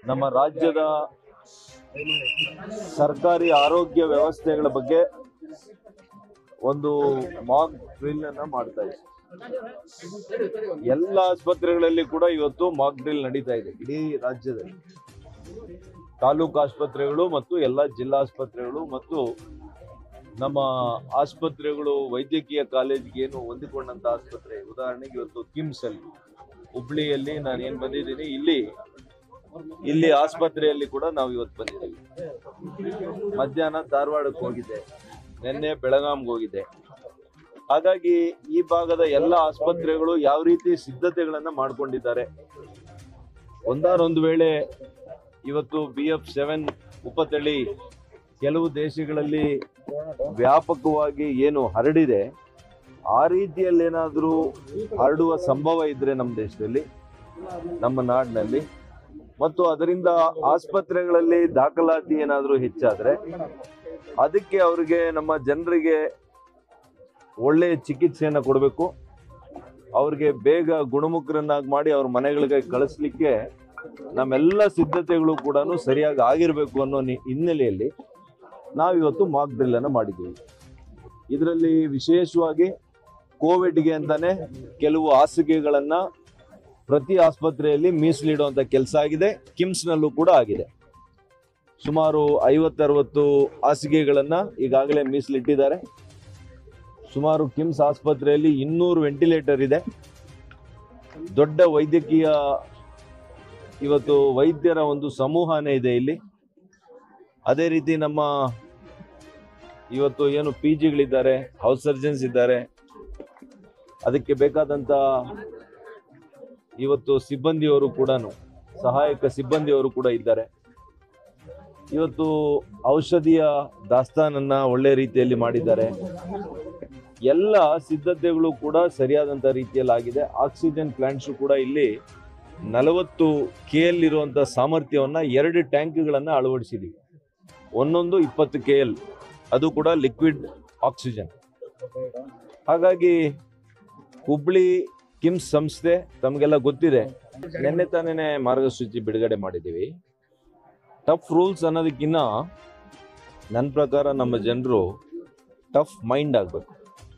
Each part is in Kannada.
ನಮ್ಮ ರಾಜ್ಯದ ಸರ್ಕಾರಿ ಆರೋಗ್ಯ ವ್ಯವಸ್ಥೆಗಳ ಬಗ್ಗೆ ಒಂದು ಮಾಕ್ ಡ್ರಿಲ್ ಅನ್ನ ಮಾಡ್ತಾ ಇದ್ದೀವಿ ಎಲ್ಲ ಆಸ್ಪತ್ರೆಗಳಲ್ಲಿ ಕೂಡ ಇವತ್ತು ಮಾಕ್ ಡ್ರಿಲ್ ನಡೀತಾ ಇದೆ ಇಡೀ ರಾಜ್ಯದಲ್ಲಿ ತಾಲೂಕು ಆಸ್ಪತ್ರೆಗಳು ಮತ್ತು ಎಲ್ಲ ಜಿಲ್ಲಾ ಆಸ್ಪತ್ರೆಗಳು ಮತ್ತು ನಮ್ಮ ಆಸ್ಪತ್ರೆಗಳು ವೈದ್ಯಕೀಯ ಕಾಲೇಜಿಗೆ ಏನು ಹೊಂದಿಕೊಂಡಂತ ಆಸ್ಪತ್ರೆ ಉದಾಹರಣೆಗೆ ಇವತ್ತು ಕಿಮ್ಸ್ ಅಲ್ಲಿ ಹುಬ್ಳಿಯಲ್ಲಿ ನಾನು ಏನ್ ಬಂದಿದ್ದೀನಿ ಇಲ್ಲಿ ಇಲ್ಲಿ ಆಸ್ಪತ್ರೆಯಲ್ಲಿ ಕೂಡ ನಾವು ಇವತ್ತು ಬಂದಿದ್ದೀವಿ ಮಧ್ಯಾಹ್ನ ಧಾರವಾಡಕ್ಕೆ ಹೋಗಿದ್ದೆ ನಿನ್ನೆ ಬೆಳಗಾಂಗೆ ಹೋಗಿದ್ದೆ ಹಾಗಾಗಿ ಈ ಭಾಗದ ಎಲ್ಲ ಆಸ್ಪತ್ರೆಗಳು ಯಾವ ರೀತಿ ಸಿದ್ಧತೆಗಳನ್ನ ಮಾಡ್ಕೊಂಡಿದ್ದಾರೆ ಒಂದಾರೊಂದು ವೇಳೆ ಇವತ್ತು ಬಿ ಎಫ್ ಸೆವೆನ್ ಉಪತಳಿ ಕೆಲವು ದೇಶಗಳಲ್ಲಿ ವ್ಯಾಪಕವಾಗಿ ಏನು ಹರಡಿದೆ ಆ ರೀತಿಯಲ್ಲಿ ಏನಾದರೂ ಹರಡುವ ಸಂಭವ ಇದ್ರೆ ನಮ್ಮ ದೇಶದಲ್ಲಿ ನಮ್ಮ ನಾಡಿನಲ್ಲಿ ಮತ್ತು ಅದರಿಂದ ಆಸ್ಪತ್ರೆಗಳಲ್ಲಿ ದಾಖಲಾತಿ ಏನಾದರೂ ಹೆಚ್ಚಾದ್ರೆ ಅದಕ್ಕೆ ಅವರಿಗೆ ನಮ್ಮ ಜನರಿಗೆ ಒಳ್ಳೆಯ ಚಿಕಿತ್ಸೆಯನ್ನು ಕೊಡಬೇಕು ಅವ್ರಿಗೆ ಬೇಗ ಗುಣಮುಖರನ್ನಾಗಿ ಮಾಡಿ ಅವ್ರ ಮನೆಗಳಿಗೆ ಕಳಿಸ್ಲಿಕ್ಕೆ ನಮ್ಮೆಲ್ಲ ಸಿದ್ಧತೆಗಳು ಕೂಡ ಸರಿಯಾಗಿ ಆಗಿರಬೇಕು ಅನ್ನೋ ನಿ- ಹಿನ್ನೆಲೆಯಲ್ಲಿ ನಾವಿವತ್ತು ಮಾಕ್ ಡ್ರಿಲ್ ಅನ್ನು ಮಾಡಿದ್ದೀವಿ ಇದರಲ್ಲಿ ವಿಶೇಷವಾಗಿ ಕೋವಿಡ್ಗೆ ಅಂತಾನೆ ಕೆಲವು ಹಾಸಿಗೆಗಳನ್ನ ಪ್ರತಿ ಆಸ್ಪತ್ರೆಯಲ್ಲಿ ಮೀಸಲಿಡುವಂತ ಕೆಲಸ ಆಗಿದೆ ಕಿಮ್ಸ್ನಲ್ಲೂ ಕೂಡ ಆಗಿದೆ ಸುಮಾರು ಐವತ್ತರವತ್ತು ಹಾಸಿಗೆಗಳನ್ನ ಈಗಾಗಲೇ ಮೀಸಲಿಟ್ಟಿದ್ದಾರೆ ಸುಮಾರು ಕಿಮ್ಸ್ ಆಸ್ಪತ್ರೆಯಲ್ಲಿ ಇನ್ನೂರು ವೆಂಟಿಲೇಟರ್ ಇದೆ ದೊಡ್ಡ ವೈದ್ಯಕೀಯ ಇವತ್ತು ವೈದ್ಯರ ಒಂದು ಸಮೂಹನೇ ಇದೆ ಇಲ್ಲಿ ಅದೇ ರೀತಿ ನಮ್ಮ ಇವತ್ತು ಏನು ಪಿ ಜಿಗಳಿದ್ದಾರೆ ಹೌಸ್ ಸರ್ಜನ್ಸ್ ಇದ್ದಾರೆ ಅದಕ್ಕೆ ಬೇಕಾದಂತ ಇವತ್ತು ಸಿಬ್ಬಂದಿಯವರು ಕೂಡ ಸಹಾಯಕ ಸಿಬ್ಬಂದಿಯವರು ಕೂಡ ಇದ್ದಾರೆ ಇವತ್ತು ಔಷಧಿಯ ದಾಸ್ತಾನನ್ನ ಒಳ್ಳೆ ರೀತಿಯಲ್ಲಿ ಮಾಡಿದ್ದಾರೆ ಎಲ್ಲ ಸಿದ್ಧತೆಗಳು ಕೂಡ ಸರಿಯಾದಂತ ರೀತಿಯಲ್ಲಿ ಆಗಿದೆ ಆಕ್ಸಿಜನ್ ಪ್ಲಾಂಟ್ಸ್ ಕೂಡ ಇಲ್ಲಿ ನಲವತ್ತು ಕೆ ಎಲ್ ಇರುವಂತ ಸಾಮರ್ಥ್ಯವನ್ನ ಎರಡು ಟ್ಯಾಂಕ್ಗಳನ್ನ ಅಳವಡಿಸಿದೀವಿ ಒಂದೊಂದು ಇಪ್ಪತ್ತು ಕೆ ಎಲ್ ಅದು ಕೂಡ ಲಿಕ್ವಿಡ್ ಆಕ್ಸಿಜನ್ ಹಾಗಾಗಿ ಹುಬ್ಳಿ ಕಿಮ್ಸ್ ಸಂಸ್ಥೆ ತಮಗೆಲ್ಲ ಗೊತ್ತಿದೆ ನಿನ್ನೆ ತಾನೇ ಮಾರ್ಗಸೂಚಿ ಬಿಡುಗಡೆ ಮಾಡಿದ್ದೀವಿ ಟಫ್ ರೂಲ್ಸ್ ಅನ್ನೋದಕ್ಕಿಂತ ನನ್ನ ಪ್ರಕಾರ ನಮ್ಮ ಜನರು ಟಫ್ ಮೈಂಡ್ ಆಗಬೇಕು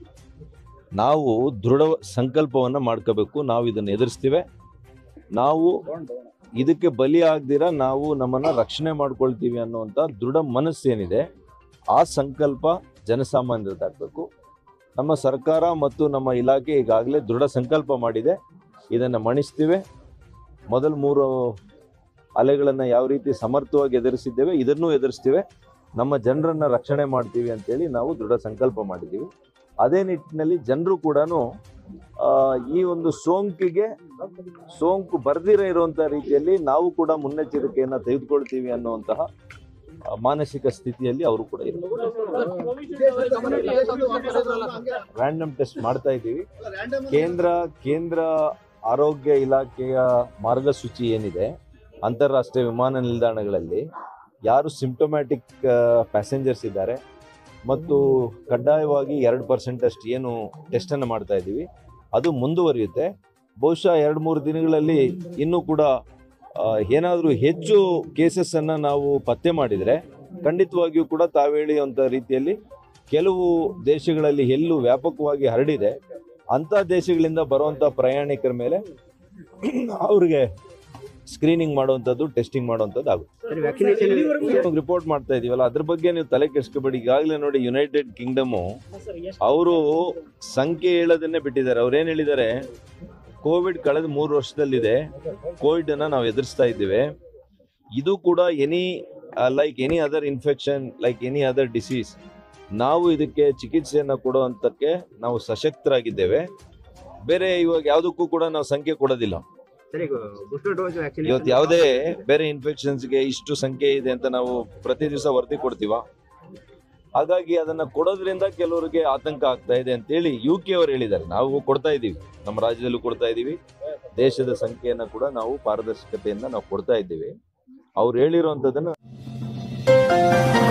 ನಾವು ದೃಢ ಸಂಕಲ್ಪವನ್ನು ಮಾಡ್ಕೋಬೇಕು ನಾವು ಇದನ್ನು ಎದುರಿಸ್ತೀವಿ ನಾವು ಇದಕ್ಕೆ ಬಲಿ ಆಗದಿರ ನಾವು ನಮ್ಮನ್ನ ರಕ್ಷಣೆ ಮಾಡ್ಕೊಳ್ತೀವಿ ಅನ್ನುವಂಥ ದೃಢ ಮನಸ್ಸೇನಿದೆ ಆ ಸಂಕಲ್ಪ ಜನಸಾಮಾನ್ಯರದ್ದಾಗಬೇಕು ನಮ್ಮ ಸರ್ಕಾರ ಮತ್ತು ನಮ್ಮ ಇಲಾಖೆ ಈಗಾಗಲೇ ದೃಢ ಸಂಕಲ್ಪ ಮಾಡಿದೆ ಇದನ್ನು ಮಣಿಸ್ತೀವಿ ಮೊದಲ ಮೂರು ಅಲೆಗಳನ್ನು ಯಾವ ರೀತಿ ಸಮರ್ಥವಾಗಿ ಎದುರಿಸಿದ್ದೇವೆ ಇದನ್ನೂ ಎದುರಿಸ್ತೀವಿ ನಮ್ಮ ಜನರನ್ನ ರಕ್ಷಣೆ ಮಾಡ್ತೀವಿ ಅಂತೇಳಿ ನಾವು ದೃಢ ಸಂಕಲ್ಪ ಮಾಡಿದ್ದೀವಿ ಅದೇ ನಿಟ್ಟಿನಲ್ಲಿ ಜನರು ಕೂಡ ಈ ಒಂದು ಸೋಂಕಿಗೆ ಸೋಂಕು ಬರ್ದಿರ ಇರುವಂತ ರೀತಿಯಲ್ಲಿ ನಾವು ಕೂಡ ಮುನ್ನೆಚ್ಚರಿಕೆಯನ್ನು ತೆಗೆದುಕೊಳ್ತೀವಿ ಅನ್ನುವಂತಹ ಆ, ಮಾನಸಿಕ ಸ್ಥಿತಿಯಲ್ಲಿ ಅವರು ಕೂಡ ಇರ್ತಾರೆ ರ್ಯಾಂಡಮ್ ಟೆಸ್ಟ್ ಮಾಡ್ತಾ ಇದ್ದೀವಿ ಕೇಂದ್ರ ಕೇಂದ್ರ ಆರೋಗ್ಯ ಇಲಾಖೆಯ ಮಾರ್ಗಸೂಚಿ ಏನಿದೆ ಅಂತಾರಾಷ್ಟ್ರೀಯ ವಿಮಾನ ನಿಲ್ದಾಣಗಳಲ್ಲಿ ಯಾರು ಸಿಂಪ್ಟೊಮ್ಯಾಟಿಕ್ ಪ್ಯಾಸೆಂಜರ್ಸ್ ಇದ್ದಾರೆ ಮತ್ತು ಕಡ್ಡಾಯವಾಗಿ ಎರಡು ಪರ್ಸೆಂಟ್ ಅಷ್ಟು ಏನು ಟೆಸ್ಟನ್ನು ಮಾಡ್ತಾ ಇದ್ದೀವಿ ಅದು ಮುಂದುವರಿಯುತ್ತೆ ಬಹುಶಃ ಎರಡು ಮೂರು ದಿನಗಳಲ್ಲಿ ಇನ್ನೂ ಕೂಡ ಏನಾದರೂ ಹೆಚ್ಚು ಕೇಸಸ್ಸನ್ನು ನಾವು ಪತ್ತೆ ಮಾಡಿದರೆ ಖಂಡಿತವಾಗಿಯೂ ಕೂಡ ತಾವು ಹೇಳುವಂಥ ರೀತಿಯಲ್ಲಿ ಕೆಲವು ದೇಶಗಳಲ್ಲಿ ಎಲ್ಲೂ ವ್ಯಾಪಕವಾಗಿ ಹರಡಿದೆ ಅಂಥ ದೇಶಗಳಿಂದ ಬರುವಂಥ ಪ್ರಯಾಣಿಕರ ಮೇಲೆ ಅವ್ರಿಗೆ ಸ್ಕ್ರೀನಿಂಗ್ ಮಾಡುವಂಥದ್ದು ಟೆಸ್ಟಿಂಗ್ ಮಾಡುವಂಥದ್ದು ಆಗುತ್ತೆ ರಿಪೋರ್ಟ್ ಮಾಡ್ತಾ ಇದೀವಲ್ಲ ಅದ್ರ ಬಗ್ಗೆ ನೀವು ತಲೆ ಕೆಡಿಸ್ಕೋಬೇಡಿ ಈಗಾಗಲೇ ನೋಡಿ ಯುನೈಟೆಡ್ ಕಿಂಗ್ಡಮು ಅವರು ಸಂಖ್ಯೆ ಹೇಳೋದನ್ನೇ ಬಿಟ್ಟಿದ್ದಾರೆ ಅವ್ರೇನು ಹೇಳಿದ್ದಾರೆ ಕೋವಿಡ್ ಕಳೆದ ಮೂರು ವರ್ಷದಲ್ಲಿದೆ ಕೋವಿಡ್ ಅನ್ನ ನಾವು ಎದುರಿಸ್ತಾ ಇದ್ದೇವೆ ಇದು ಕೂಡ any like any other infection like any other disease ನಾವು ಇದಕ್ಕೆ ಚಿಕಿತ್ಸೆಯನ್ನು ಕೊಡುವಂತಕ್ಕೆ ನಾವು ಸಶಕ್ತರಾಗಿದ್ದೇವೆ ಬೇರೆ ಇವಾಗ ಯಾವುದಕ್ಕೂ ಕೂಡ ನಾವು ಸಂಖ್ಯೆ ಕೊಡೋದಿಲ್ಲ ಇವತ್ತು ಯಾವುದೇ ಬೇರೆ ಇನ್ಫೆಕ್ಷನ್ಸ್ಗೆ ಇಷ್ಟು ಸಂಖ್ಯೆ ಇದೆ ಅಂತ ನಾವು ಪ್ರತಿ ದಿವಸ ವರದಿ ಕೊಡ್ತೀವ ಹಾಗಾಗಿ ಅದನ್ನ ಕೊಡೋದ್ರಿಂದ ಕೆಲವರಿಗೆ ಆತಂಕ ಆಗ್ತಾ ಇದೆ ಅಂತೇಳಿ ಯು ಕೆ ಅವರು ಹೇಳಿದ್ದಾರೆ ನಾವು ಕೊಡ್ತಾ ಇದ್ದೀವಿ ನಮ್ಮ ರಾಜ್ಯದಲ್ಲೂ ಕೊಡ್ತಾ ಇದ್ದೀವಿ ದೇಶದ ಸಂಖ್ಯೆಯನ್ನ ಕೂಡ ನಾವು ಪಾರದರ್ಶಕತೆಯಿಂದ ನಾವು ಕೊಡ್ತಾ ಇದ್ದೀವಿ ಅವ್ರು ಹೇಳಿರುವಂಥದ್ದನ್ನ